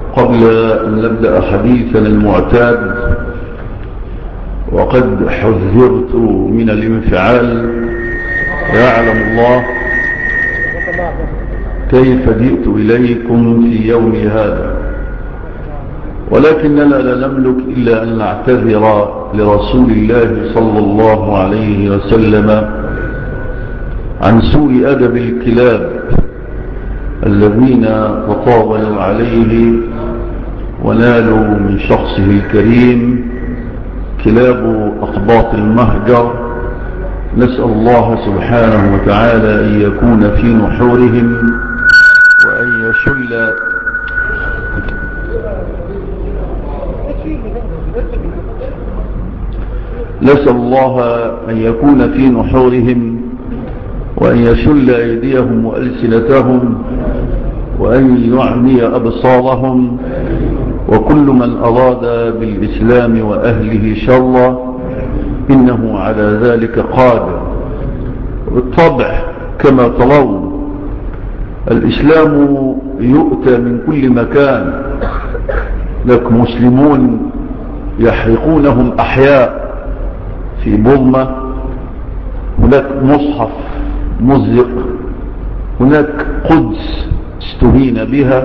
قبل أن نبدأ حديثنا المعتاد وقد حذرت من الانفعال يعلم الله كيف جئت إليكم في يوم هذا ولكننا لا نملك إلا أن نعتذر لرسول الله صلى الله عليه وسلم عن سوء أدب الكلاب الذين تطاولوا عليه ونالوا من شخصه الكريم كلاب أقباط المهجر نسأل الله سبحانه وتعالى أن يكون في نحورهم وأن يشل نسأل الله أن يكون في نحورهم وأن يشل أيديهم وألسنتهم وأن يعمي أبصارهم وكل من أراد بالإسلام وأهله شرا إنه على ذلك قادر بالطبع كما ترون الإسلام يؤتى من كل مكان لك مسلمون يحرقونهم أحياء في بوما هناك مصحف مزق هناك قدس استهين بها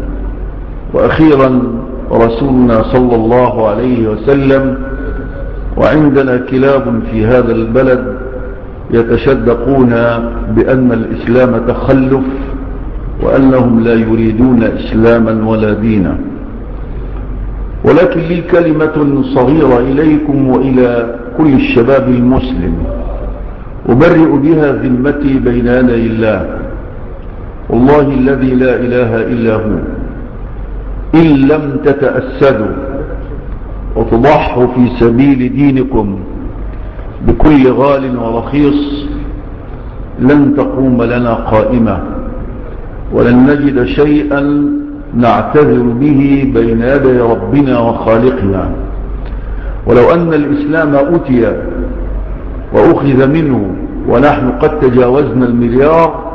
وأخيرا رسولنا صلى الله عليه وسلم وعندنا كلاب في هذا البلد يتشدقون بأن الإسلام تخلف وأنهم لا يريدون إسلاما ولا دينا ولكن لي كلمة صغيرة إليكم وإلى كل الشباب المسلم أبرئ بها ذمتي بين يدي الله والله الذي لا إله إلا هو إن لم تتأسدوا وتضحوا في سبيل دينكم بكل غال ورخيص لن تقوم لنا قائمة ولن نجد شيئا نعتذر به بين يدي ربنا وخالقنا ولو أن الإسلام أتي وأخذ منه ونحن قد تجاوزنا المليار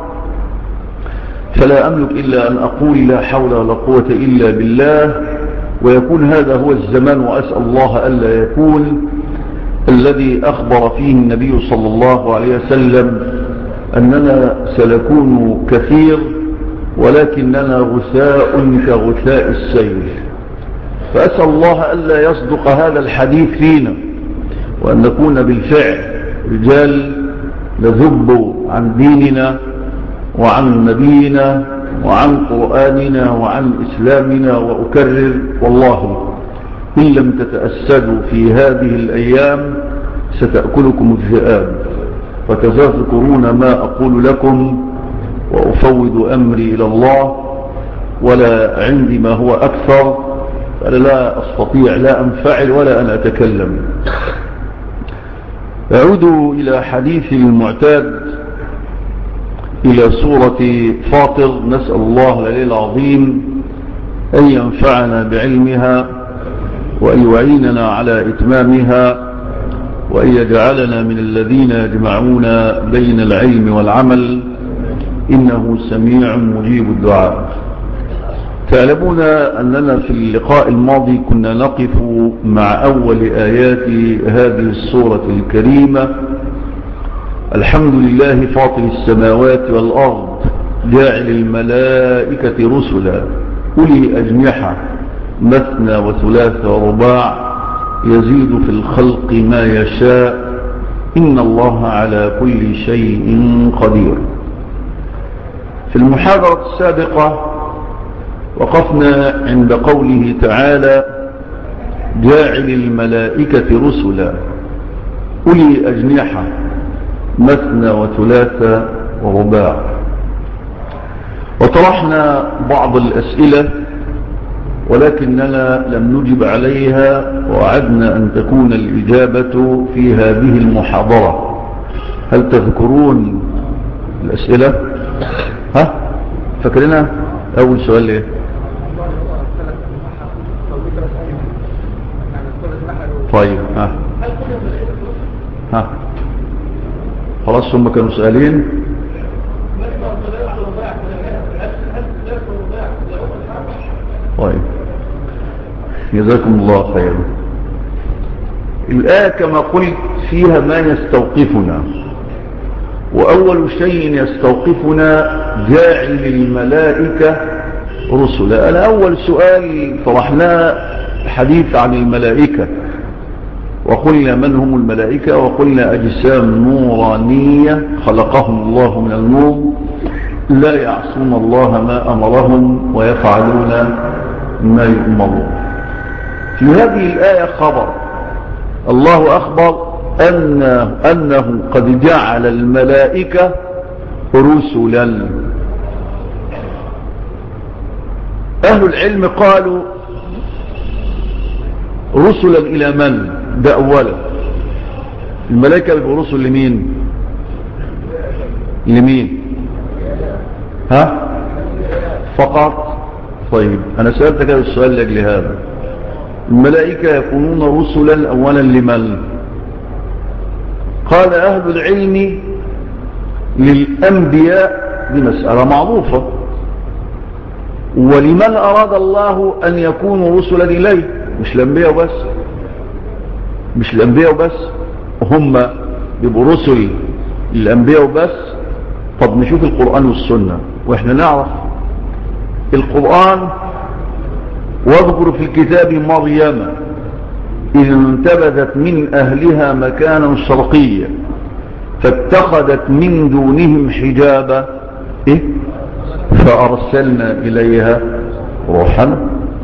فلا أملك إلا أن أقول لا حول ولا قوة إلا بالله ويكون هذا هو الزمان وأسأل الله ألا يكون الذي أخبر فيه النبي صلى الله عليه وسلم أننا سنكون كثير ولكننا غثاء كغثاء السيل فأسأل الله ألا يصدق هذا الحديث فينا وأن نكون بالفعل رجال نذب عن ديننا وعن نبينا وعن قرآننا وعن إسلامنا وأكرر والله إن لم تتأسدوا في هذه الأيام ستأكلكم الذئاب وتذكرون ما أقول لكم وأفوض أمري إلى الله ولا عندي ما هو أكثر فأنا لا أستطيع لا أنفعل ولا أن أتكلم أعود إلى حديث المعتاد إلى سورة فاطر نسأل الله العلي العظيم أن ينفعنا بعلمها وأن يعيننا على إتمامها وأن يجعلنا من الذين يجمعون بين العلم والعمل إنه سميع مجيب الدعاء تعلمون أننا في اللقاء الماضي كنا نقف مع أول آيات هذه السورة الكريمة الحمد لله فاطر السماوات والأرض جاعل الملائكة رسلا أولي أجنحة مثنى وثلاث ورباع يزيد في الخلق ما يشاء إن الله على كل شيء قدير في المحاضرة السابقة وقفنا عند قوله تعالى جاعل الملائكة رسلا أولي أجنحة مثنى وثلاثة ورباع وطرحنا بعض الأسئلة ولكننا لم نجب عليها وعدنا أن تكون الإجابة في هذه المحاضرة هل تذكرون الأسئلة ها فكرنا أول سؤال ليه طيب ها ها خلاص هم كانوا سؤالين طيب جزاكم الله خيرا الآية كما قلت فيها ما يستوقفنا وأول شيء يستوقفنا جاعل الملائكة رسلا أنا أول سؤال طرحناه حديث عن الملائكة وقلنا من هم الملائكة وقلنا أجسام نورانية خلقهم الله من النور لا يعصون الله ما أمرهم ويفعلون ما يؤمرون في هذه الآية خبر الله أخبر أن أنه قد جعل الملائكة رسلا أهل العلم قالوا رسلا إلى من ده أولا الملائكة بيبقوا رسل لمين لمين ها فقط طيب أنا سألتك هذا السؤال لأجل هذا الملائكة يكونون رسلا أولا لمن قال أهل العلم للأنبياء دي مسألة معروفة ولمن أراد الله أن يكونوا رسلا إليه مش الأنبياء بس مش الأنبياء بس هم بيبقوا رسل للأنبياء بس طب نشوف القرآن والسنة وإحنا نعرف القرآن واذكر في الكتاب مريم إذ انتبذت من أهلها مكانا شرقيا فاتخذت من دونهم حجابا إيه؟ فأرسلنا إليها روحا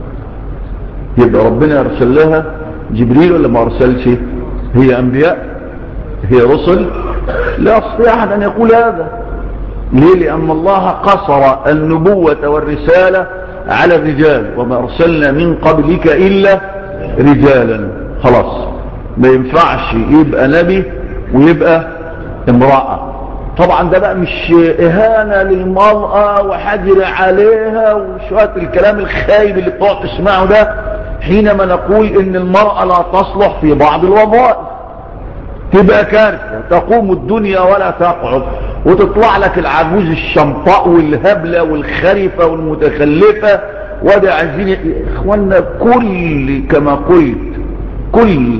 يبقى ربنا أرسل لها جبريل ولا ما أرسلش هي أنبياء هي رسل لا أستطيع أحد أن يقول هذا ليه لأن الله قصر النبوة والرسالة على الرجال وما أرسلنا من قبلك إلا رجالا خلاص ما ينفعش يبقى نبي ويبقى امرأة طبعا ده بقى مش إهانة للمرأة وحجر عليها وشوية الكلام الخايب اللي بتقعد تسمعه ده حينما نقول ان المرأة لا تصلح في بعض الوظائف تبقى كارثة تقوم الدنيا ولا تقعد وتطلع لك العجوز الشمطاء والهبلة والخرفة والمتخلفة وده عايزين اخوانا كل كما قلت كل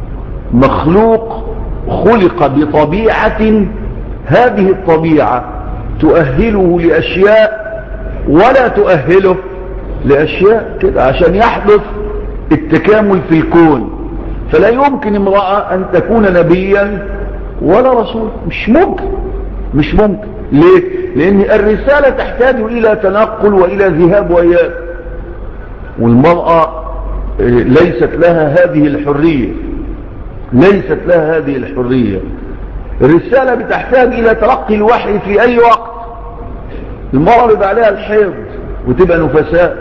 مخلوق خلق بطبيعة هذه الطبيعة تؤهله لأشياء ولا تؤهله لأشياء كده عشان يحدث التكامل في الكون فلا يمكن امرأة أن تكون نبيا ولا رسول مش ممكن مش ممكن ليه لأن الرسالة تحتاج إلى تنقل وإلى ذهاب وإياب والمرأة ليست لها هذه الحرية ليست لها هذه الحرية الرسالة بتحتاج إلى تلقي الوحي في أي وقت المرأة بيبقى عليها الحيض وتبقى نفساء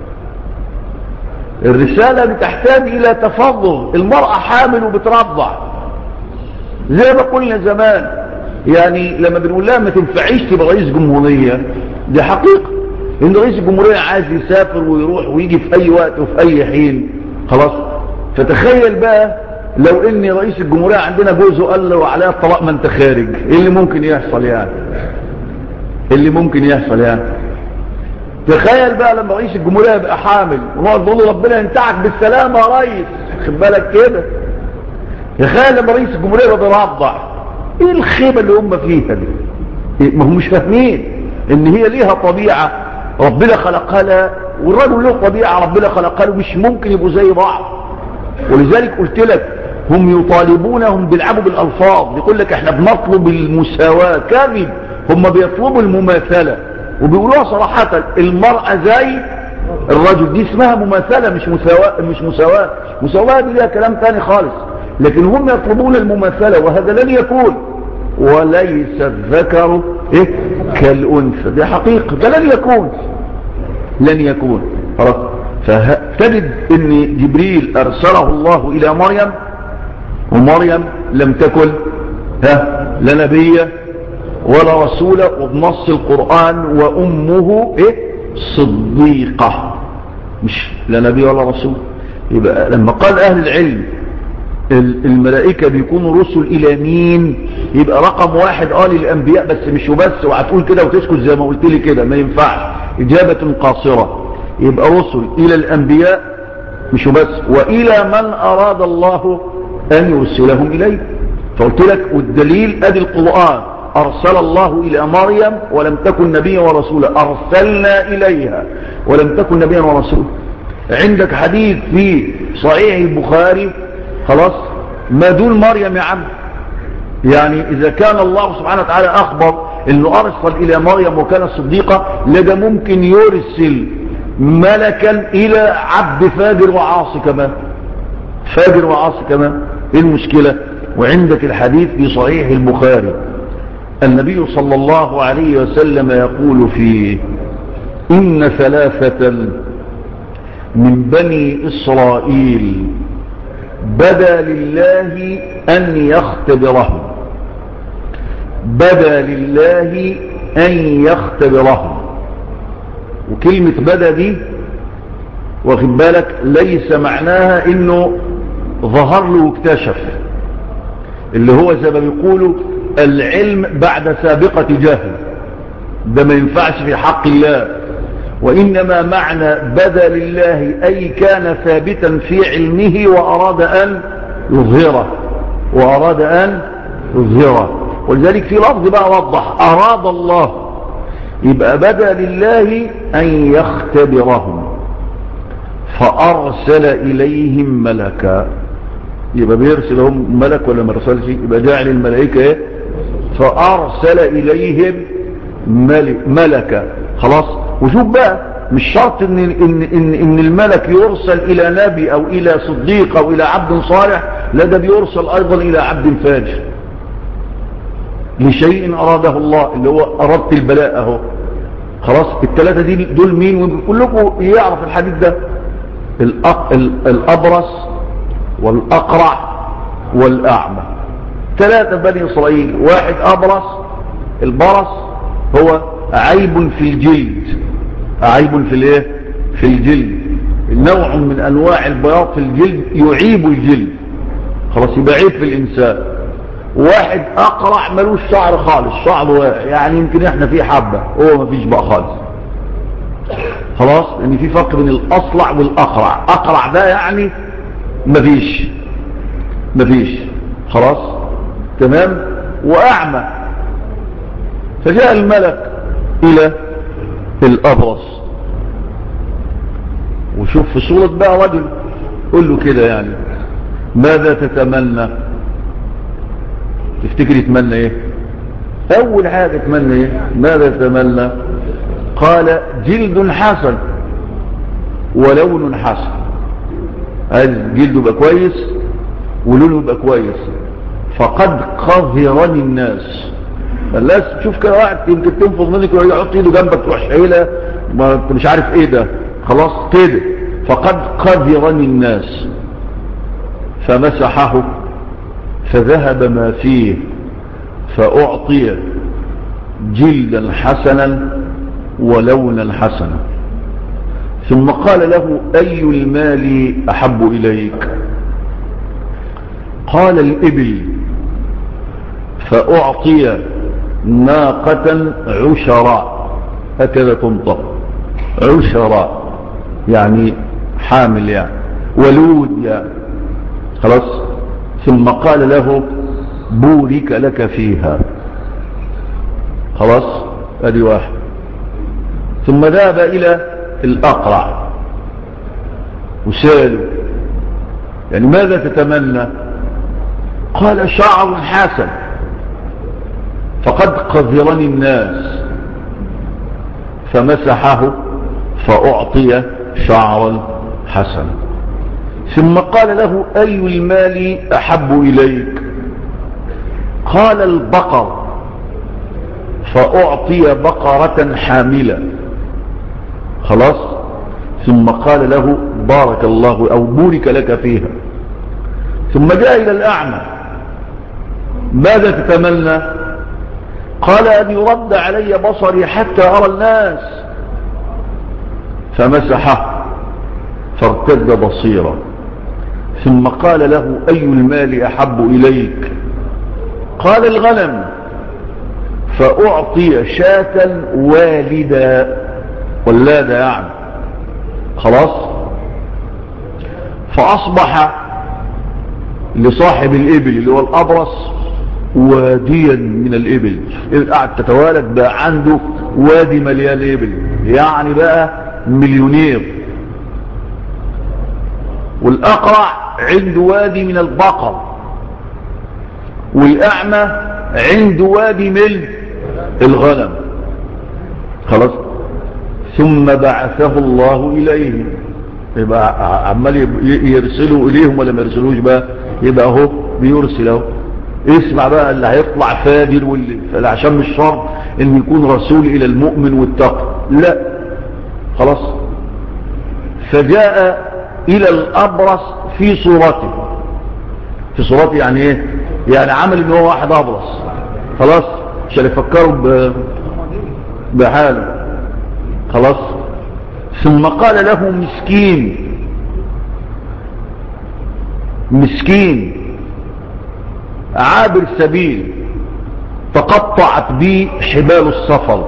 الرسالة بتحتاج إلى تفضل المرأة حامل وبترضع زي ما قلنا زمان يعني لما بنقول لها ما تنفعيش تبقى رئيس جمهورية دي حقيقة ان رئيس الجمهورية عايز يسافر ويروح ويجي في اي وقت وفي اي حين خلاص فتخيل بقى لو ان رئيس الجمهورية عندنا جوزه قال له عليها الطلاق ما انت خارج ايه اللي ممكن يحصل يعني ايه اللي ممكن يحصل يعني تخيل بقى لما رئيس الجمهورية يبقى حامل ونقعد نقول له ربنا ينتعك بالسلامة يا ريس خد بالك كده تخيل لما رئيس الجمهورية يبقى بيرضع ايه الخيبة اللي هم فيها دي إيه ما هم مش فاهمين ان هي ليها طبيعة ربنا خلقها لها والرجل له طبيعة ربنا خلقها له مش ممكن يبقوا زي بعض ولذلك قلت لك هم يطالبونهم بيلعبوا بالالفاظ يقول لك احنا بنطلب المساواة كذب هم بيطلبوا المماثلة وبيقولوها صراحة المرأة زي الرجل دي اسمها مماثلة مش مساواة مش مساواة مساواة دي ليها كلام تاني خالص لكن هم يطلبون المماثلة وهذا لن يكون وليس الذكر إيه؟ كالأنثى دي حقيقة ده لن يكون لن يكون خلاص فتجد ان جبريل ارسله الله الى مريم ومريم لم تكن ها لا نبيه ولا رسول وبنص القرآن وأمه إيه؟ صديقة مش لا نبي ولا رسول يبقى لما قال أهل العلم الملائكة بيكونوا رسل إلى مين يبقى رقم واحد قال للأنبياء بس مش وبس وهتقول كده وتسكت زي ما قلت لي كده ما ينفعش إجابة قاصرة يبقى رسل إلى الأنبياء مش بس وإلى من أراد الله أن يرسلهم إليه فقلت لك والدليل أدي القرآن أرسل الله إلى مريم ولم تكن نبيا ورسولا أرسلنا إليها ولم تكن نبيا ورسولا عندك حديث في صحيح البخاري خلاص ما دون مريم يا عم يعني إذا كان الله سبحانه وتعالى أخبر أنه أرسل إلى مريم وكانت صديقة لدى ممكن يرسل ملكا إلى عبد فاجر وعاصي كمان فاجر وعاصي كمان إيه المشكلة وعندك الحديث في صحيح البخاري النبي صلى الله عليه وسلم يقول فيه إن ثلاثة من بني إسرائيل بدا لله أن يختبرهم بدا لله أن يختبرهم وكلمة بدا دي واخد بالك ليس معناها انه ظهر له واكتشف اللي هو زي ما بيقولوا العلم بعد سابقة جهل ده ما ينفعش في حق الله وإنما معنى بدا لله أي كان ثابتا في علمه وأراد أن يظهره وأراد أن يظهره ولذلك في لفظ بقى وضح أراد الله يبقى بدا لله أن يختبرهم فأرسل إليهم ملكا يبقى بيرسل هم ملك ولا ما رسلش يبقى جاعل الملائكة ايه فأرسل إليهم ملك ملكا خلاص وشوف بقى مش شرط إن, إن, إن, إن الملك يرسل إلى نبي أو إلى صديق أو إلى عبد صالح لا ده بيرسل أيضا إلى عبد فاجر لشيء أراده الله اللي هو أردت البلاء اهو خلاص الثلاثة دي دول مين وكلكم يعرف الحديث ده الأبرص والأقرع والأعمى ثلاثة بني إسرائيل واحد أبرص البرص هو عيب في الجلد عيب في الايه في الجلد نوع من أنواع البياض في الجلد يعيب الجلد خلاص يبقى عيب في الإنسان واحد أقرع ملوش شعر خالص شعره يعني يمكن احنا فيه حبة هو ما فيش بقى خالص خلاص لان يعني في فرق بين الاصلع والاقرع اقرع ده يعني مفيش مفيش خلاص تمام واعمى فجاء الملك الى الابرص وشوف في صورة بقى رجل قل له كده يعني ماذا تتمنى تفتكر يتمنى ايه اول حاجة تتمنى ايه ماذا تتمنى قال جلد حسن ولون حسن عايز جلده يبقى كويس ولونه يبقى كويس فقد قذرني الناس الناس تشوف كده واحد يمكن تنفض منك ويحط ايده جنبك تروح شايلها ما انت مش عارف ايه ده خلاص كده فقد قذرني الناس فمسحه فذهب ما فيه فأعطي جلدا حسنا ولونا حسنا ثم قال له أي المال أحب إليك قال الإبل فأعطي ناقة عشراء هكذا تنطق عشراء يعني حامل يعني ولود يعني خلاص ثم قال له بورك لك فيها خلاص ادي واحد ثم ذهب الى الاقرع وساله يعني ماذا تتمنى قال شعر حسن فقد قذرني الناس فمسحه فأعطي شعرا حسنا ثم قال له أي المال أحب إليك قال البقر فأعطي بقرة حاملة خلاص ثم قال له بارك الله أو بورك لك فيها ثم جاء إلى الأعمى ماذا تتمنى قال أن يرد علي بصري حتى أرى الناس فمسحه فارتد بصيرا ثم قال له أي المال أحب إليك قال الغنم فأعطي شاة والدا ولادا يعني خلاص فأصبح لصاحب الإبل اللي هو الأبرص واديا من الإبل قاعد تتوالد بقى عنده وادي مليان إبل يعني بقى مليونير والأقرع عنده وادي من البقر والأعمى عنده وادي من الغنم خلاص ثم بعثه الله إليه يبقى عمال يرسلوا إليهم ولا ما يرسلوش بقى يبقى هو بيرسل اهو اسمع بقى اللي هيطلع فاجر واللي عشان مش شرط ان يكون رسول الى المؤمن والتقى لا خلاص فجاء الى الابرص في صورته في صورته يعني ايه يعني عمل ان هو واحد ابرص خلاص عشان يفكروا بحاله خلاص ثم قال له مسكين مسكين عابر سبيل تقطعت بي حبال السفر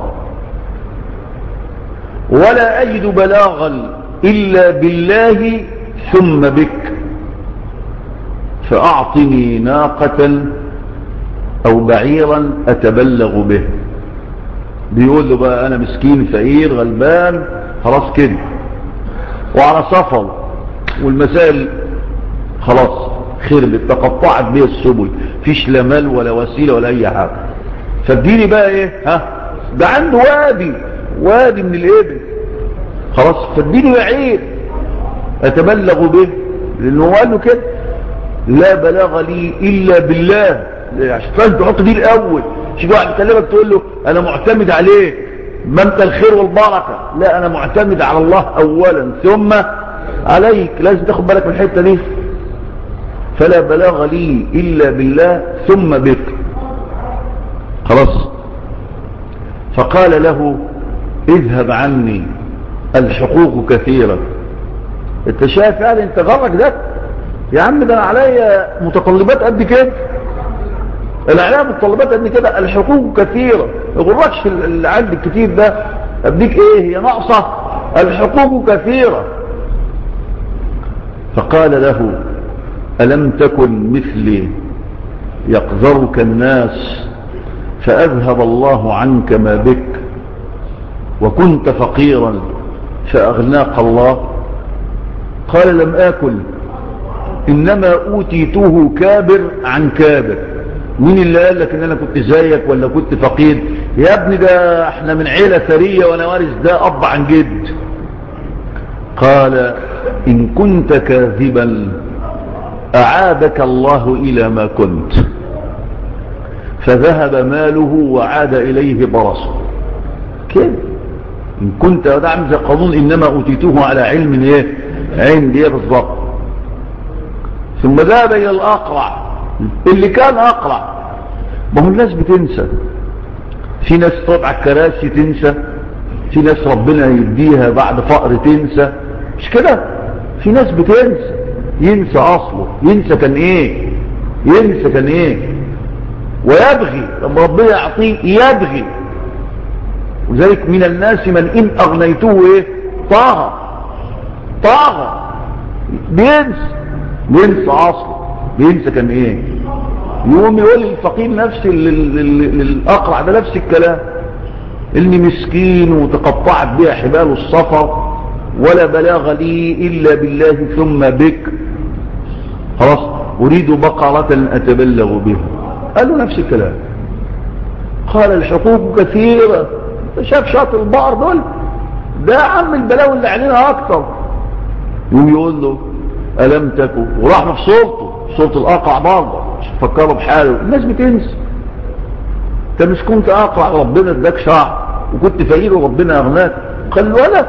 ولا أجد بلاغا إلا بالله ثم بك فأعطني ناقة أو بعيرا أتبلغ به بيقول له بقى أنا مسكين فقير غلبان خلاص كده وعلى سفر والمسائل خلاص خربت تقطعت بيه السبل فيش لا مال ولا وسيله ولا اي حاجه فاديني بقى ايه ها ده عنده وادي وادي من الابل خلاص فاديني بعير اتبلغ به لانه قال له كده لا بلاغ لي الا بالله عشان لازم تحط دي الاول مش واحد يكلمك تقول له انا معتمد عليه ما انت الخير والبركه لا انا معتمد على الله اولا ثم عليك لازم تاخد بالك من الحته دي فلا بلاغ لي إلا بالله ثم بك خلاص فقال له اذهب عني الحقوق كثيرة انت شايف يعني انت غرك ده يا عم ده انا عليا متطلبات قد كده انا عليا متطلبات قد كده الحقوق كثيرة ما يغركش في اللي عندك كتير ده اديك ايه هي ناقصة الحقوق كثيرة فقال له ألم تكن مثلي يقذرك الناس فأذهب الله عنك ما بك وكنت فقيرا فأغناك الله قال لم آكل إنما أوتيته كابر عن كابر مين اللي قال لك إن أنا كنت زيك ولا كنت فقير يا ابني ده احنا من عيلة ثرية وانا وارث ده أب عن جد قال إن كنت كاذبا أعادك الله إلى ما كنت فذهب ماله وعاد إليه برصه كده إن كنت دعم زي قانون إنما أوتيته على علم إيه عندي إيه بالضبط ثم ذهب إلى الأقرع اللي كان أقرع ما هو الناس بتنسى في ناس طبع الكراسي تنسى في ناس ربنا يديها بعد فقر تنسى مش كده في ناس بتنسى ينسى أصله ينسى كان إيه ينسى كان إيه ويبغي لما ربنا يعطيه يبغي وذلك من الناس من إن أغنيته إيه طاغى طاغى بينسى بينسى أصله بينسى كان إيه يقوم يقول الفقير نفس للأقرع ده نفس الكلام اللي مسكين وتقطعت بها حبال الصفر ولا بلاغ لي إلا بالله ثم بك خلاص أريد بقرة أتبلغ بها قالوا نفس الكلام قال الحقوق كثيرة شاف شاط البقر دول ده عم البلاوي اللي علينا أكتر يقوم يقول له ألم تكن وراح في صورته صورة الأقع برضه فكروا بحاله الناس بتنسى انت مش كنت أقع ربنا اداك شعر وكنت فقير وربنا أغناك قال ولا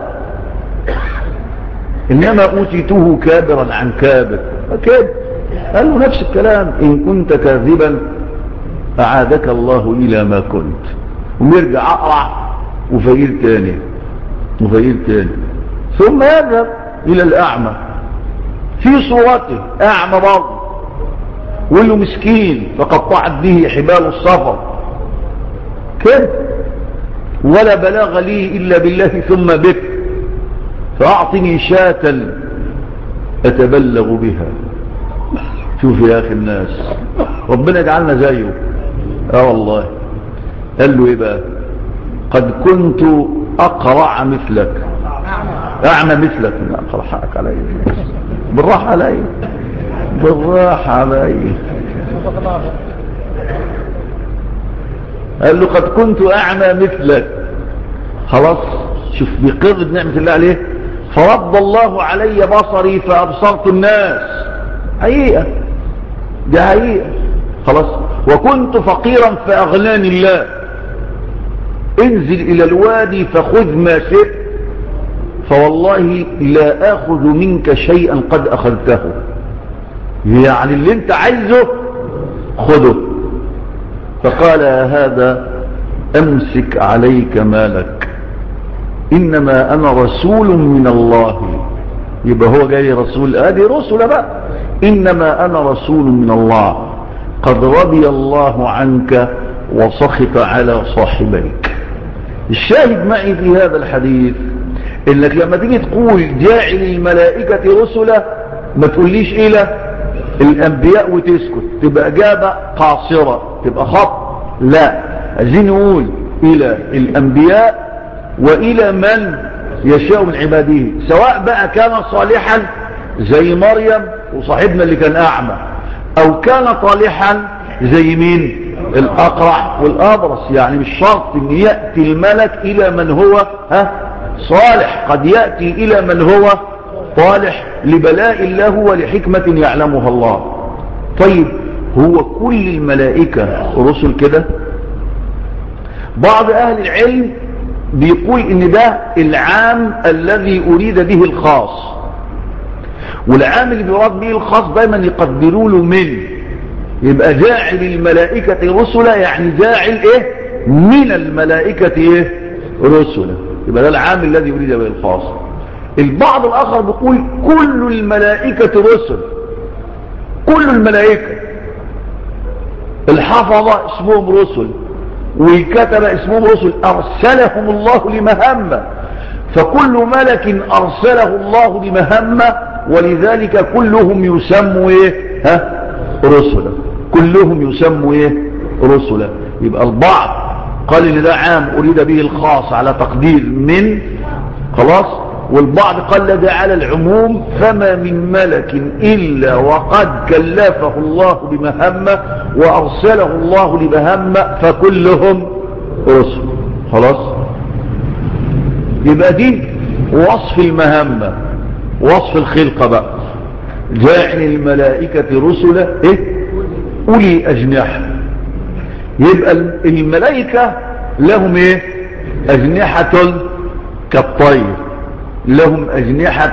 إنما أوتيته كابرا عن كابر فكيف قال له نفس الكلام إن كنت كاذبا أعادك الله إلى ما كنت ويرجع أقرع وفقير تاني وفقير تاني ثم يذهب إلى الأعمى في صورته أعمى برضه وله مسكين فقطعت به حبال السفر كده ولا بلاغ لي إلا بالله ثم بك فأعطني شاة أتبلغ بها شوف يا أخي الناس ربنا يجعلنا زيه اه والله قال له ايه بقى قد كنت أقرع مثلك أعمى مثلك لا أقرع حقك علي بالراحة علي بالراحة علي قال له قد كنت أعمى مثلك خلاص شوف بيقر بنعمة الله عليه فرد الله علي بصري فأبصرت الناس حقيقة ده حقيقة خلاص وكنت فقيرا فأغناني الله انزل إلى الوادي فخذ ما شئت فوالله لا أخذ منك شيئا قد أخذته يعني اللي انت عايزه خذه فقال هذا أمسك عليك مالك إنما أنا رسول من الله يبقى هو جاي رسول هذه رسل بقى إنما أنا رسول من الله قد رضي الله عنك وسخط على صاحبيك الشاهد معي في هذا الحديث انك لما تيجي تقول جاعل الملائكة رسلا ما تقوليش الى الانبياء وتسكت تبقى اجابة قاصرة تبقى خط لا عايزين نقول الى الانبياء والى من يشاء من عباده سواء بقى كان صالحا زي مريم وصاحبنا اللي كان اعمى او كان طالحا زي مين الاقرع والابرص يعني مش شرط ان يأتي الملك الى من هو ها صالح قد يأتي الى من هو طالح لبلاء الله ولحكمة يعلمها الله طيب هو كل الملائكة رسل كده بعض اهل العلم بيقول ان ده العام الذي اريد به الخاص والعام اللي بيراد به الخاص دايما يقدروا له من يبقى جاعل الملائكة رسلا يعني جاعل ايه من الملائكة ايه رسلا يبقى ده العام الذي يريد به الخاص البعض الاخر بيقول كل الملائكة رسل كل الملائكة الحفظة اسمهم رسل والكتب اسمهم رسل ارسلهم الله لمهمة فكل ملك ارسله الله لمهمة ولذلك كلهم يسموا ايه ها رسلا كلهم يسموا ايه رسلا يبقى البعض قال ان ده عام اريد به الخاص على تقدير من خلاص والبعض قال ده على العموم فما من ملك الا وقد كلفه الله بمهمة وارسله الله لمهمة فكلهم رسل خلاص يبقى دي وصف المهمة وصف الخلقة بقى جاعل الملائكة رسلا ايه أولي أجنحة يبقى الملائكة لهم ايه أجنحة كالطير لهم أجنحة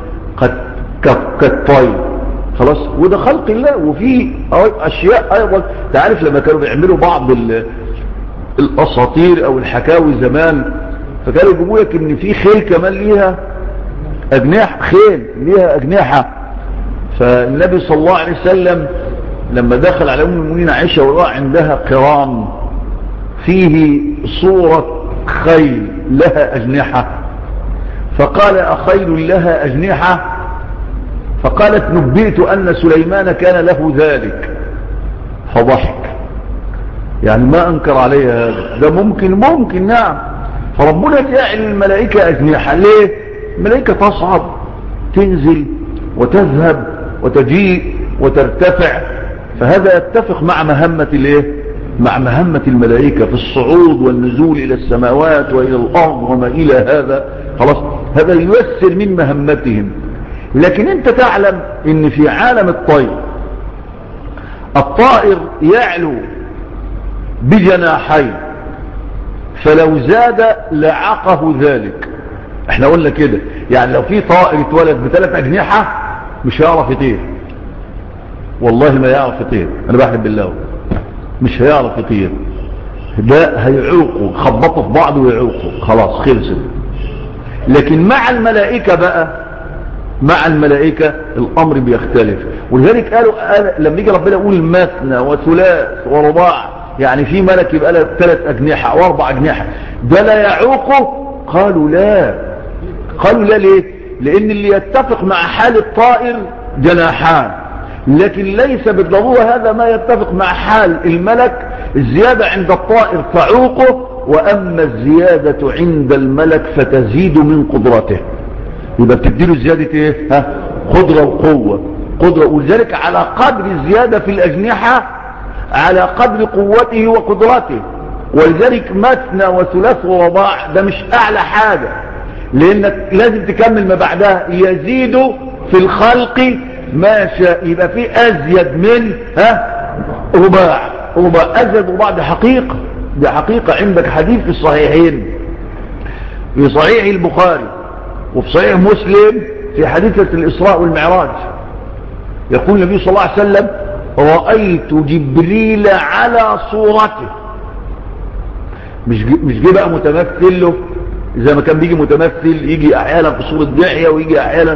كالطير خلاص وده خلق الله وفي أشياء أيضا تعرف لما كانوا بيعملوا بعض الأساطير أو الحكاوي زمان فكانوا يجيبوا لك ان في خيل كمان ليها أجنحة خيل ليها أجنحة فالنبي صلى الله عليه وسلم لما دخل على أم المؤمنين عائشة ورأى عندها قرام فيه صورة خيل لها أجنحة فقال أخيل لها أجنحة فقالت نبئت أن سليمان كان له ذلك فضحك يعني ما أنكر عليها هذا ده ممكن ممكن نعم فربنا جاعل الملائكة أجنحة ليه الملائكة تصعد تنزل وتذهب وتجيء وترتفع فهذا يتفق مع مهمة الايه مع مهمة الملائكة في الصعود والنزول الى السماوات والى الارض وما الى هذا خلاص هذا ييسر من مهمتهم لكن انت تعلم ان في عالم الطير الطائر يعلو بجناحين فلو زاد لعقه ذلك احنا قلنا كده يعني لو في طائر اتولد بثلاث اجنحة مش هيعرف يطير والله ما يعرف يطير انا بحب بالله مش هيعرف يطير ده هيعوقه خبطوا في بعض ويعوقوا خلاص خلصت لكن مع الملائكة بقى مع الملائكة الامر بيختلف ولذلك قالوا قال لما يجي ربنا يقول مثنى وثلاث ورباع يعني في ملك يبقى له ثلاث اجنحة واربع اجنحة ده لا يعوقه قالوا لا قالوا لا ليه لان اللي يتفق مع حال الطائر جناحان لكن ليس بالضرورة هذا ما يتفق مع حال الملك الزيادة عند الطائر تعوقه وأما الزيادة عند الملك فتزيد من قدرته يبقى بتديله زيادة ايه ها قدرة وقوة قدرة ولذلك على قدر الزيادة في الأجنحة على قدر قوته وقدرته ولذلك مثنى وثلاث ورباع ده مش أعلى حاجة لأنك لازم تكمل ما بعدها يزيد في الخلق ما شاء يبقى في أزيد من ها رباع رباع أزيد رباع دي حقيقة دي حقيقة عندك حديث في الصحيحين في صحيح البخاري وفي صحيح مسلم في حديثة الإسراء والمعراج يقول النبي صلى الله عليه وسلم رأيت جبريل على صورته مش مش جه بقى متمثل له زي ما كان بيجي متمثل يجي احيانا في صورة دحية ويجي احيانا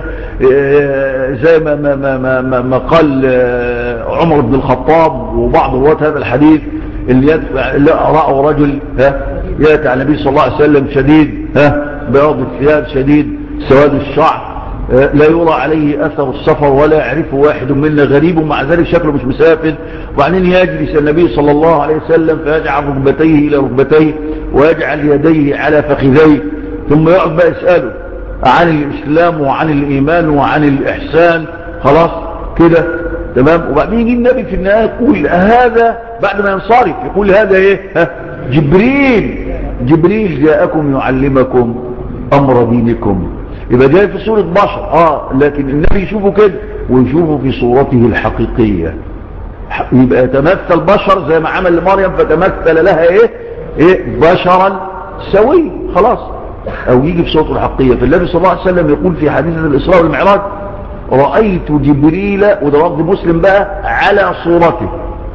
زي ما, ما, ما, ما, ما قال عمر بن الخطاب وبعض رواة هذا الحديث اللي يدفع رأوا رجل ها يأتي على النبي صلى الله عليه وسلم شديد ها بياض الثياب شديد سواد الشعر لا يرى عليه أثر السفر ولا يعرفه واحد منا غريب ومع ذلك شكله مش مسافر وبعدين يجلس النبي صلى الله عليه وسلم فيجعل ركبتيه إلى ركبتيه ويجعل يديه على فخذيه ثم يقعد بقى يسأله عن الإسلام وعن الإيمان وعن الإحسان خلاص كده تمام وبعدين يجي النبي في النهاية يقول هذا بعد ما ينصرف يقول هذا ايه ها جبريل جبريل جاءكم يعلمكم أمر دينكم يبقى جاي في صورة بشر اه لكن النبي يشوفه كده ويشوفه في صورته الحقيقية يبقى يتمثل بشر زي ما عمل لمريم فتمثل لها ايه ايه بشرا سوي خلاص او يجي في صورته الحقيقية فالنبي صلى الله عليه وسلم يقول في حديث الاسراء والمعراج رأيت جبريل وده رد مسلم بقى على صورته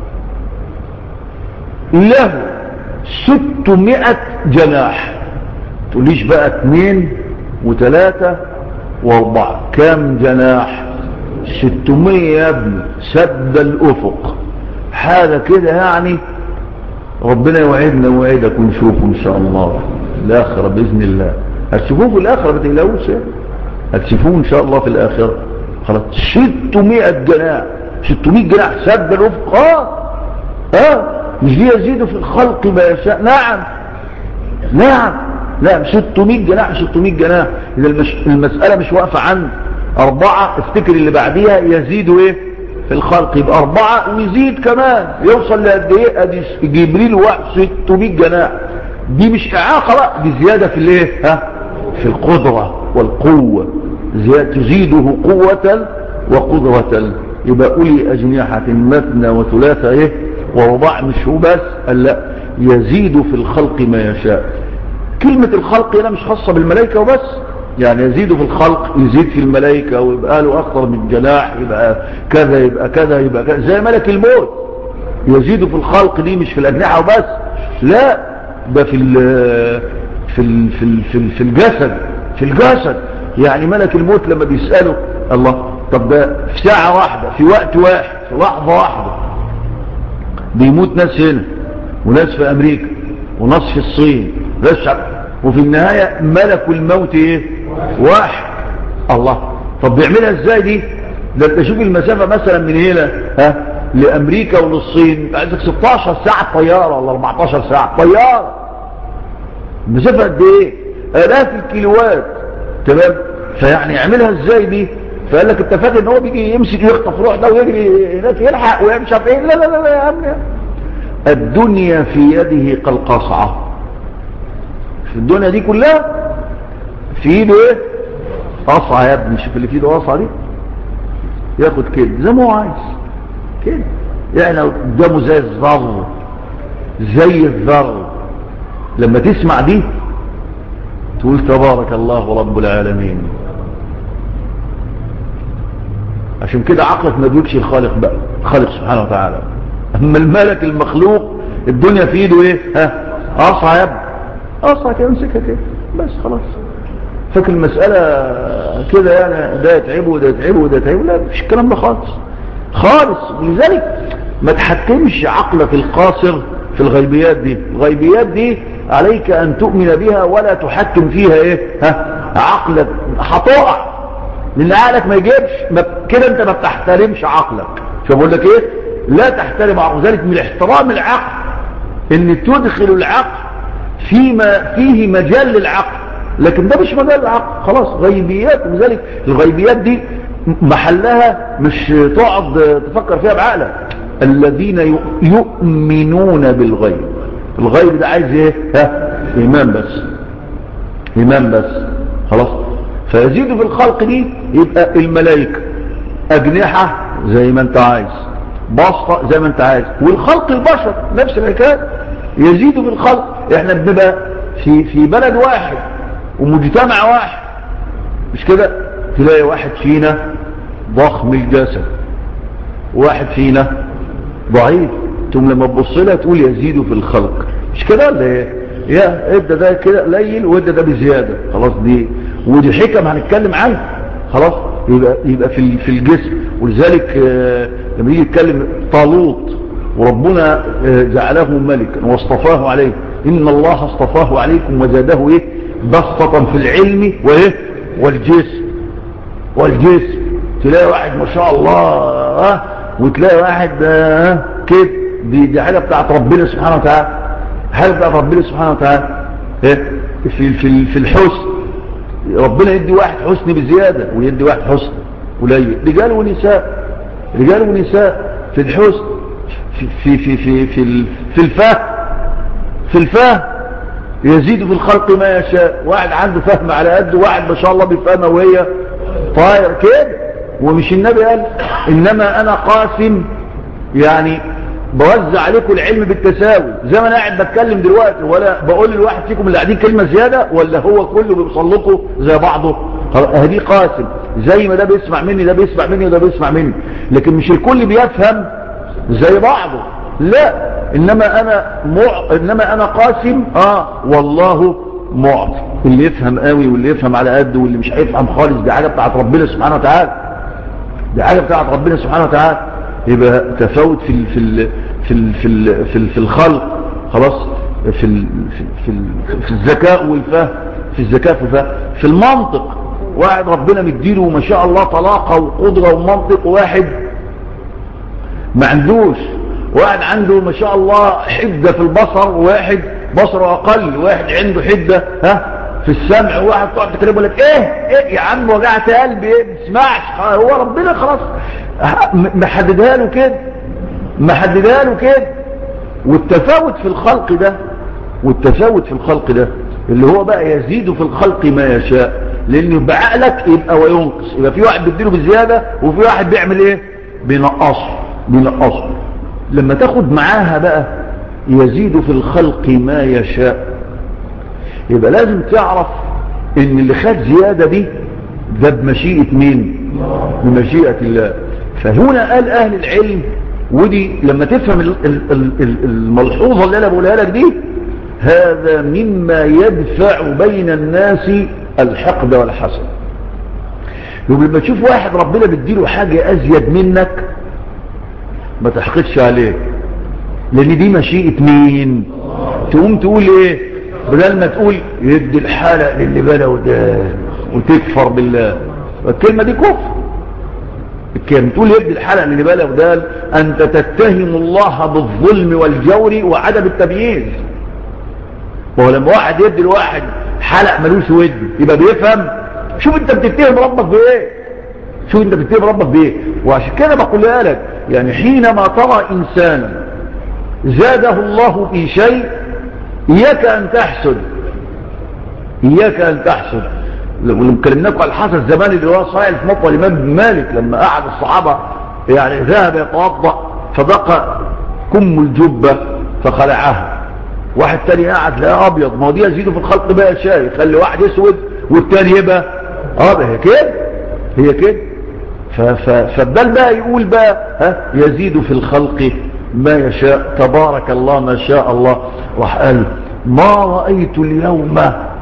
له ستمائة جناح تقوليش بقى اتنين وثلاثة واربعة كام جناح ستمية يا ابني سد الافق حاجة كده يعني ربنا يوعدنا ويوعدك ونشوفه ان شاء الله الاخرة باذن الله هتشوفوه في الاخرة ما تقلقوش هتشوفوه ان شاء الله في الاخرة خلاص 600 جناح 600 جناح سد الافق اه اه مش دي يزيد في الخلق ما يشاء نعم نعم لا 600 جناح 600 جناح إذا المش... المسألة مش واقفة عن أربعة افتكر اللي بعديها يزيدوا إيه في الخلق يبقى أربعة ويزيد كمان يوصل لقد إيه أدي جبريل واحد 600 جناح دي مش إعاقة بقى دي زيادة في الإيه ها في القدرة والقوة زيادة تزيده قوة وقدرة يبقى أولي أجنحة مثنى وثلاثة إيه ورباع مش هو بس لا يزيد في الخلق ما يشاء كلمة الخلق هنا مش خاصة بالملائكة وبس يعني يزيد في الخلق يزيد في الملائكة ويبقى له أكثر من جناح يبقى كذا يبقى كذا يبقى كذا زي ملك الموت يزيد في الخلق دي مش في الأجنحة وبس لا ده في ال في ال في ال في, ال في الجسد في الجسد يعني ملك الموت لما بيسأله الله طب ده في ساعة واحدة في وقت واحد في لحظة واحدة بيموت ناس هنا وناس في أمريكا وناس في الصين رشع وفي النهاية ملك الموت ايه واحد الله طب بيعملها ازاي دي ده انت شوف المسافة مثلا من هنا ها لامريكا وللصين عندك 16 ساعة طيارة ولا 14 ساعة طيارة المسافة قد ايه الاف الكيلوات تمام فيعني يعملها ازاي دي فقال لك انت فاكر ان هو بيجي يمسك يخطف روح ده ويجري هناك يلحق ويمشي في ايه لا لا لا يا عم الدنيا في يده كالقصعه في الدنيا دي كلها في ايده ايه قصعة يا ابني شوف اللي في ايده قصعة دي ياخد كده زي ما هو عايز كده يعني قدامه زي الذر زي الذر لما تسمع دي تقول تبارك الله رب العالمين عشان كده عقلك ما يدركش الخالق بقى الخالق سبحانه وتعالى اما الملك المخلوق الدنيا في ايده ايه ها قصعة يا ابني اصلا كده امسكها كده بس خلاص فاكر المسألة كده يعني ده يتعبه وده يتعبه وده يتعبه لا مفيش الكلام ده خالص خالص لذلك ما تحكمش عقلك القاصر في الغيبيات دي الغيبيات دي عليك ان تؤمن بها ولا تحكم فيها ايه ها عقلك هتقع لان عقلك ما يجيبش ما كده انت ما بتحترمش عقلك فبقول لك ايه لا تحترم عقل ذلك من احترام العقل ان تدخل العقل فيما فيه مجال للعقل لكن ده مش مجال العقل خلاص غيبيات وذلك الغيبيات دي محلها مش تقعد تفكر فيها بعقلك الذين يؤمنون بالغيب الغيب ده عايز ايه ها ايمان بس ايمان بس خلاص فيزيد في الخلق دي يبقى الملائكه اجنحه زي ما انت عايز بسطه زي ما انت عايز والخلق البشر نفس الحكايه يزيد في الخلق احنا بنبقى في في بلد واحد ومجتمع واحد مش كده تلاقي واحد فينا ضخم الجسد واحد فينا ضعيف ثم لما تبص لها تقول يزيد في الخلق مش كده ولا ايه يا ادى ده كده قليل وادى ده بزياده خلاص دي ودي حكم هنتكلم عنها خلاص يبقى يبقى في في الجسم ولذلك لما يجي يتكلم طالوت وربنا جعله ملكا واصطفاه عليه ان الله اصطفاه عليكم وزاده ايه بسطة في العلم وايه والجسم والجسم تلاقي واحد ما شاء الله وتلاقي واحد كده دي, دي حاجة بتاعت ربنا سبحانه وتعالى حاجة بتاعت ربنا سبحانه وتعالى ايه في, في, في الحسن ربنا يدي واحد حسن بزيادة ويدي واحد حسن قليل رجال ونساء رجال ونساء في الحسن في في في في في, في الفهم في الفهم يزيد في الخلق ما يشاء واحد عنده فهم على قده واحد ما شاء الله بيفهمها وهي طاير كده ومش النبي قال انما انا قاسم يعني بوزع عليكم العلم بالتساوي زي ما انا قاعد بتكلم دلوقتي ولا بقول للواحد فيكم اللي قاعدين كلمه زياده ولا هو كله بيوصل لكم زي بعضه هدي قاسم زي ما ده بيسمع مني ده بيسمع مني وده بيسمع مني لكن مش الكل بيفهم زي بعضه لا انما انا مع... انما انا قاسم اه والله معطي اللي يفهم قوي واللي يفهم على قده واللي مش هيفهم خالص دي حاجه بتاعت ربنا سبحانه وتعالى دي حاجه بتاعت ربنا سبحانه وتعالى يبقى تفاوت في ال... في ال... في ال... في ال... في, ال... في الخلق خلاص في ال... في ال... في الذكاء والفهم في الذكاء في الفهم في المنطق واحد ربنا مديله ما شاء الله طلاقه وقدره ومنطق واحد ما عندوش واحد عنده ما شاء الله حدة في البصر وواحد بصره أقل واحد عنده حدة ها في السمع وواحد تقعد تكلمه يقول لك ايه ايه يا عم وجعت قلبي ايه ما تسمعش هو ربنا خلاص محددها له كده محددها له كده والتفاوت في الخلق ده والتفاوت في الخلق ده اللي هو بقى يزيد في الخلق ما يشاء لانه بعقلك يبقى وينقص يبقى في واحد بيديله بالزيادة وفي واحد بيعمل ايه بينقصه بينقصه لما تاخد معاها بقى يزيد في الخلق ما يشاء يبقى لازم تعرف ان اللي خد زيادة دي ده بمشيئة مين بمشيئة الله فهنا قال اهل العلم ودي لما تفهم الملحوظة اللي انا بقولها لك دي هذا مما يدفع بين الناس الحقد والحسد يبقى لما تشوف واحد ربنا بيديله حاجة ازيد منك ما تحقدش عليه لان دي مشيئة مين تقوم تقول ايه بدل ما تقول يدي الحالة للي بلا وده وتكفر بالله الكلمة دي كفر الكلمة تقول يدي الحالة للي بلا وده انت تتهم الله بالظلم والجور وعدم التمييز وهو لما واحد يدي الواحد حلق ملوش ود يبقى بيفهم شوف انت بتتهم ربك بايه شوف انت بتتهم ربك بايه وعشان كده بقولها لك يعني حينما ترى انسانا زاده الله في شيء اياك ان تحسد اياك ان تحسد ولما كلمناكم على الحسد زمان اللي هو صحيح في مطوى الامام مالك لما قعد الصحابه يعني ذهب يتوضا فدق كم الجبه فخلعها واحد تاني قاعد لا ابيض ما هو دي يزيد في الخلق بقى شاي يخلي واحد اسود والتاني يبقى اه هي كده هي كده فبدل بقى يقول بقى ها يزيد في الخلق ما يشاء تبارك الله ما شاء الله راح قال ما رأيت اليوم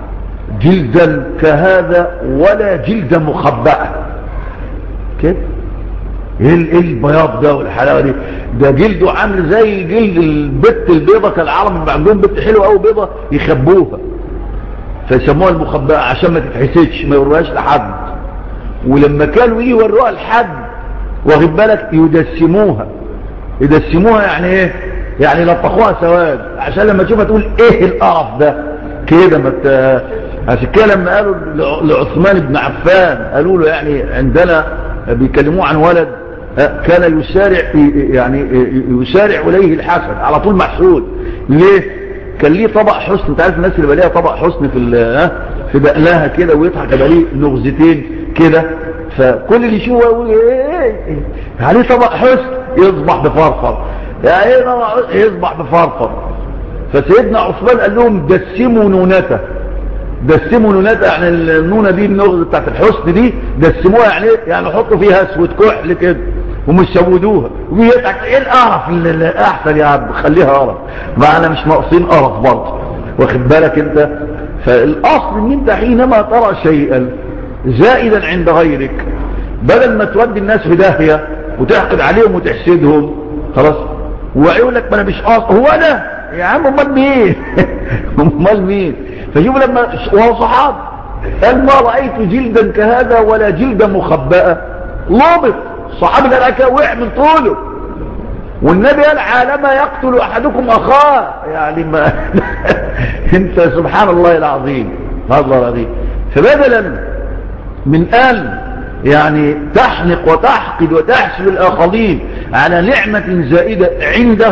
جلدا كهذا ولا جلدا مخبأة كده ايه البياض ده والحلاوه دي ده جلده عامل زي جلد البت البيضه كالعرب بيبقى عندهم بت حلوه قوي بيضه يخبوها فيسموها المخبأة عشان ما تتحسدش ما يوروهاش لحد ولما كانوا يجي يوروها لحد واخد بالك يدسموها يدسموها يعني ايه يعني لطخوها سواد عشان لما تشوفها تقول ايه القرف ده كده ما مت... عشان كده لما قالوا لعثمان بن عفان قالوا له يعني عندنا بيكلموه عن ولد كان يسارع يعني يسارع اليه الحسن على طول محسود ليه كان ليه طبق حسن انت عارف الناس اللي بقى ليها طبق حسن في في بقلاها كده ويضحك يبقى ليه نغزتين كده فكل اللي يشوفه يقول ايه عليه طبق حسن يصبح بفرفر يعني ايه طبق حسن يصبح بفرفر فسيدنا عثمان قال لهم دسموا نونته دسموا نونته يعني النونه دي النغزه بتاعت الحسن دي دسموها يعني يعني حطوا فيها اسود كحل كده ومش سودوها ويضحك ايه القرف اللي احسن يا عم خليها قرف معنا مش ناقصين قرف برضه واخد بالك انت فالاصل ان انت حينما ترى شيئا زائدا عند غيرك بدل ما تودي الناس في داهيه وتحقد عليهم وتحسدهم خلاص ويقول لك ما انا مش قاصد هو انا يا عم امال مين امال مين فشوف لما وهو صحاب قال ما رايت جلدا كهذا ولا جلدا مخبأه لابط الصحابي ده الاكل وقع من طوله والنبي قال عالما يقتل احدكم اخاه يعني ما انت سبحان الله العظيم هذا العظيم فبدلا من ان يعني تحنق وتحقد وتحسب الاخرين على نعمة زائدة عنده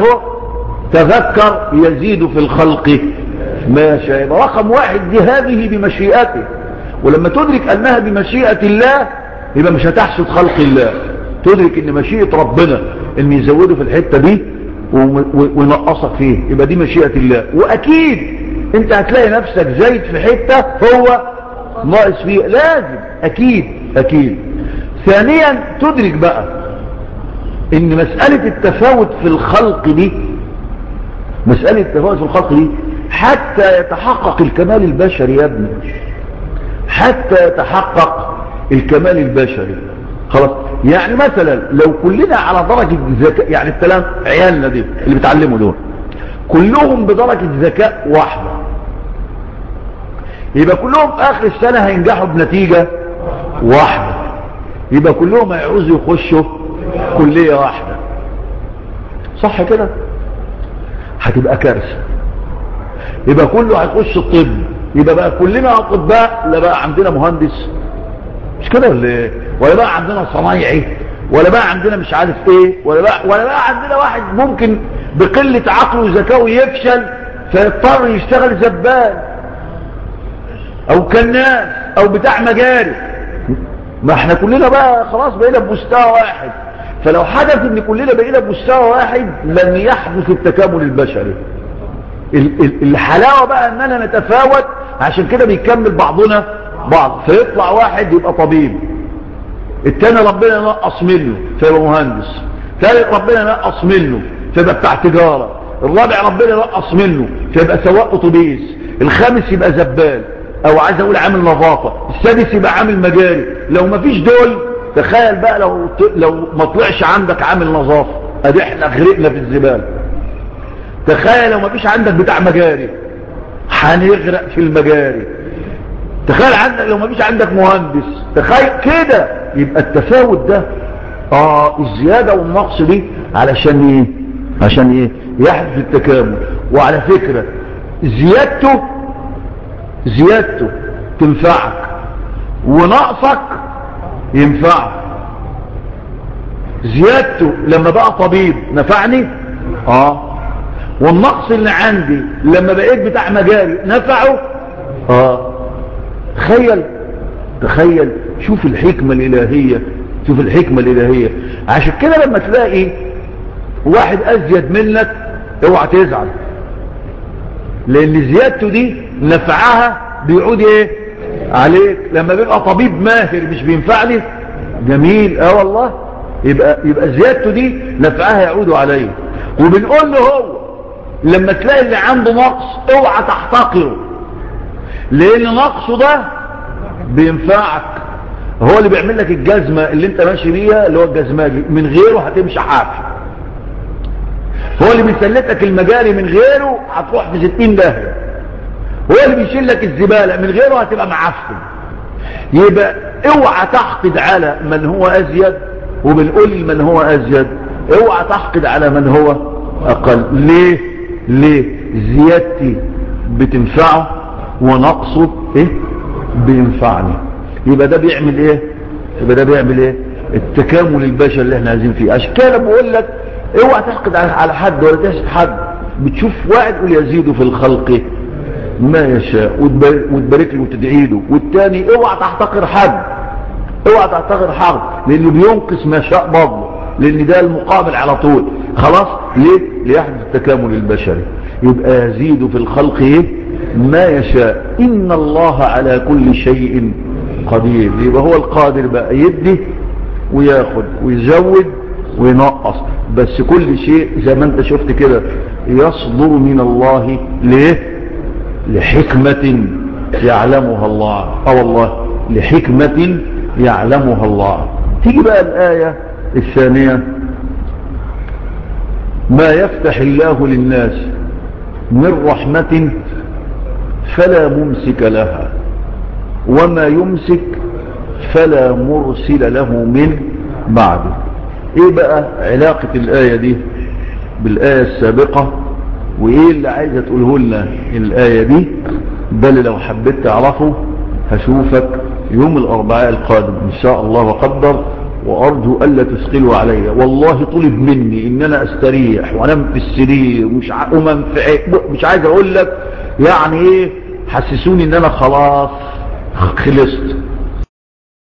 تذكر يزيد في الخلق ما شاء رقم واحد دي هذه بمشيئته ولما تدرك انها بمشيئة الله يبقى مش هتحسد خلق الله تدرك ان مشيئة ربنا ان يزوده في الحتة دي وينقصك فيه يبقى دي مشيئة الله واكيد انت هتلاقي نفسك زايد في حتة هو ناقص فيه لازم اكيد اكيد ثانيا تدرك بقى ان مسألة التفاوت في الخلق دي مسألة التفاوت في الخلق دي حتى يتحقق الكمال البشري يا ابني حتى يتحقق الكمال البشري خلاص يعني مثلا لو كلنا على درجة ذكاء يعني الكلام عيالنا دي اللي بيتعلموا دول كلهم بدرجة ذكاء واحدة يبقى كلهم في اخر السنة هينجحوا بنتيجة واحدة يبقى كلهم هيعوزوا يخشوا كلية واحدة صح كده هتبقى كارثة يبقى كله هيخش الطب يبقى بقى كلنا اطباء لا بقى عندنا مهندس مش كده ولا ايه ولا بقى عندنا صنايعي ولا بقى عندنا مش عارف ايه ولا بقى ولا بقى عندنا واحد ممكن بقلة عقله وذكائه يفشل فيضطر يشتغل زبال او كناس او بتاع مجاري ما احنا كلنا بقى خلاص بقينا بمستوى واحد فلو حدث ان كلنا بقينا بمستوى واحد لن يحدث التكامل البشري الحلاوة بقى اننا نتفاوت عشان كده بيكمل بعضنا بعض فيطلع واحد يبقى طبيب التاني ربنا ينقص منه فيبقى مهندس ثالث ربنا ينقص منه فيبقى بتاع تجارة الرابع ربنا ينقص منه فيبقى سواق اتوبيس الخامس يبقى زبال او عايز اقول عامل نظافة السادس يبقى عامل مجاري لو ما فيش دول تخيل بقى لو لو ما طلعش عندك عامل نظافة ادي احنا غرقنا في الزبالة تخيل لو ما فيش عندك بتاع مجاري هنغرق في المجاري تخيل عندك لو ما فيش عندك مهندس تخيل كده يبقى التفاوت ده اه الزيادة والنقص دي علشان ايه عشان ايه يحدث التكامل وعلى فكرة زيادته زيادته تنفعك ونقصك ينفعك زيادته لما بقى طبيب نفعني اه والنقص اللي عندي لما بقيت بتاع مجاري نفعه اه تخيل تخيل شوف الحكمة الإلهية شوف الحكمة الإلهية عشان كده لما تلاقي واحد أزيد منك اوعى تزعل لأن زيادته دي نفعها بيعود ايه عليك لما بيبقى طبيب ماهر مش بينفعني جميل اه والله يبقى, يبقى زيادته دي نفعها يعود عليه وبنقول له هو لما تلاقي اللي عنده نقص اوعى تحتقره لان نقصه ده بينفعك هو اللي بيعمل لك الجزمة اللي انت ماشي بيها اللي هو الجزماجي من غيره هتمشي حافي هو اللي بيسلتك المجاري من غيره هتروح في ستين داهية هو اللي بيشيل لك الزبالة من غيره هتبقى معفن يبقى اوعى تحقد على من هو ازيد وبنقول من هو ازيد اوعى تحقد على من هو اقل ليه ليه زيادتي بتنفعه ونقصه ايه بينفعني يبقى ده بيعمل ايه يبقى ده بيعمل ايه التكامل البشري اللي احنا عايزين فيه عشان كده بقول لك اوعى تحقد على حد ولا تحسد حد بتشوف واحد يقول يزيد في الخلق ما يشاء وتبارك له وتدعي له والتاني اوعى تحتقر حد اوعى تحتقر حد لانه بينقص ما شاء برضه لان ده المقابل على طول خلاص ليه ليحدث التكامل البشري يبقى يزيد في الخلق ايه ما يشاء ان الله على كل شيء قدير يبقى هو القادر بقى يدي وياخد ويزود وينقص بس كل شيء زي ما انت شفت كده يصدر من الله ليه لحكمة يعلمها الله اه والله لحكمة يعلمها الله تيجي بقى الآية الثانية ما يفتح الله للناس من رحمة فلا ممسك لها وما يمسك فلا مرسل له من بعده ايه بقى علاقة الآية دي بالآية السابقة وايه اللي عايزة تقوله لنا الآية دي بل لو حبيت تعرفه هشوفك يوم الأربعاء القادم إن شاء الله وقدر وأرجو ألا تثقلوا علي والله طلب مني إن أنا أستريح وأنام في السرير ومش ع... ومنفع... مش عايز أقول لك يعني إيه حسسوني إن أنا خلاص خلصت